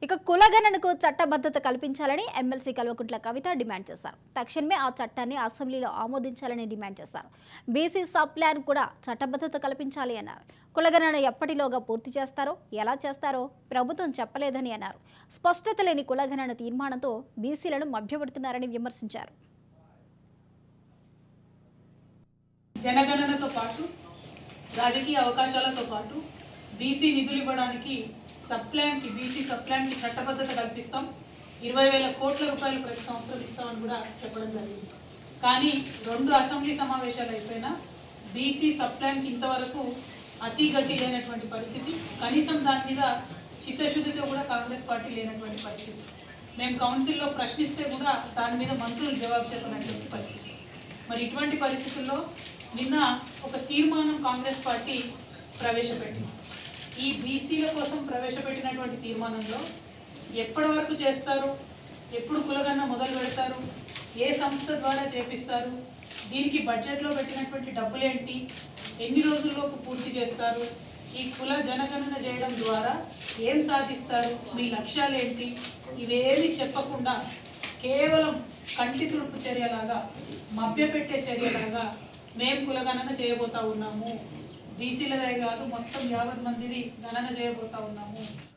ఇక కులగణనకు చట్టబద్ధత కల్పించాలని ఎమ్మెల్సీ కల్వకుంట్ల కవిత డిమాండ్ చేశారు తక్షణమే ఆ చట్టాన్ని అసెంబ్లీలో ఆమోదించాలని డిమాండ్ చేశారు బీసీ సబ్ ప్లాన్ కూడా చట్టబద్ధత కల్పించాలి అన్నారు కులగణన ఎప్పటిలోగా పూర్తి చేస్తారో ఎలా చేస్తారో ప్రభుత్వం చెప్పలేదని అన్నారు స్పష్టత లేని కులగణన తీర్మానంతో బీసీలను మభ్యపెడుతున్నారని విమర్శించారు జనగణనతో పాటు రాజకీయ అవకాశాలతో పాటు బీసీ నిధులు ఇవ్వడానికి సబ్ ప్లాన్కి బీసీ సబ్ ప్లాన్కి చట్టబద్ధత కల్పిస్తాం ఇరవై వేల కోట్ల రూపాయలు ప్రతి సంవత్సరం ఇస్తామని కూడా చెప్పడం జరిగింది కానీ రెండు అసెంబ్లీ సమావేశాలు అయిపోయినా బీసీ సబ్ ప్లాన్కి ఇంతవరకు అతి గతి లేనటువంటి పరిస్థితి కనీసం దాని మీద చిత్తశుద్ధితో కూడా కాంగ్రెస్ పార్టీ లేనటువంటి పరిస్థితి మేము కౌన్సిల్లో ప్రశ్నిస్తే కూడా దాని మీద మంత్రులు జవాబు చెప్పినటువంటి పరిస్థితి మరి ఇటువంటి పరిస్థితుల్లో నిన్న ఒక తీర్మానం కాంగ్రెస్ పార్టీ ప్రవేశపెట్టింది ఈ బీసీల కోసం ప్రవేశపెట్టినటువంటి తీర్మానంలో ఎప్పటి వరకు చేస్తారు ఎప్పుడు కులగన్న మొదలు పెడతారు ఏ సంస్థ ద్వారా చేపిస్తారు దీనికి బడ్జెట్లో పెట్టినటువంటి డబ్బులేంటి ఎన్ని రోజుల్లోపు పూర్తి చేస్తారు ఈ కుల జనగణన చేయడం ద్వారా ఏం సాధిస్తారు మీ లక్ష్యాలేంటి ఇవేమి చెప్పకుండా కేవలం కంటి తుడుపు చర్యలాగా మభ్యపెట్టే చర్యలాగా మేము కులగణన చేయబోతా ఉన్నాము బీసీలదే కాదు మొత్తం యావత్ మందిని గణన చేయబోతా ఉన్నాము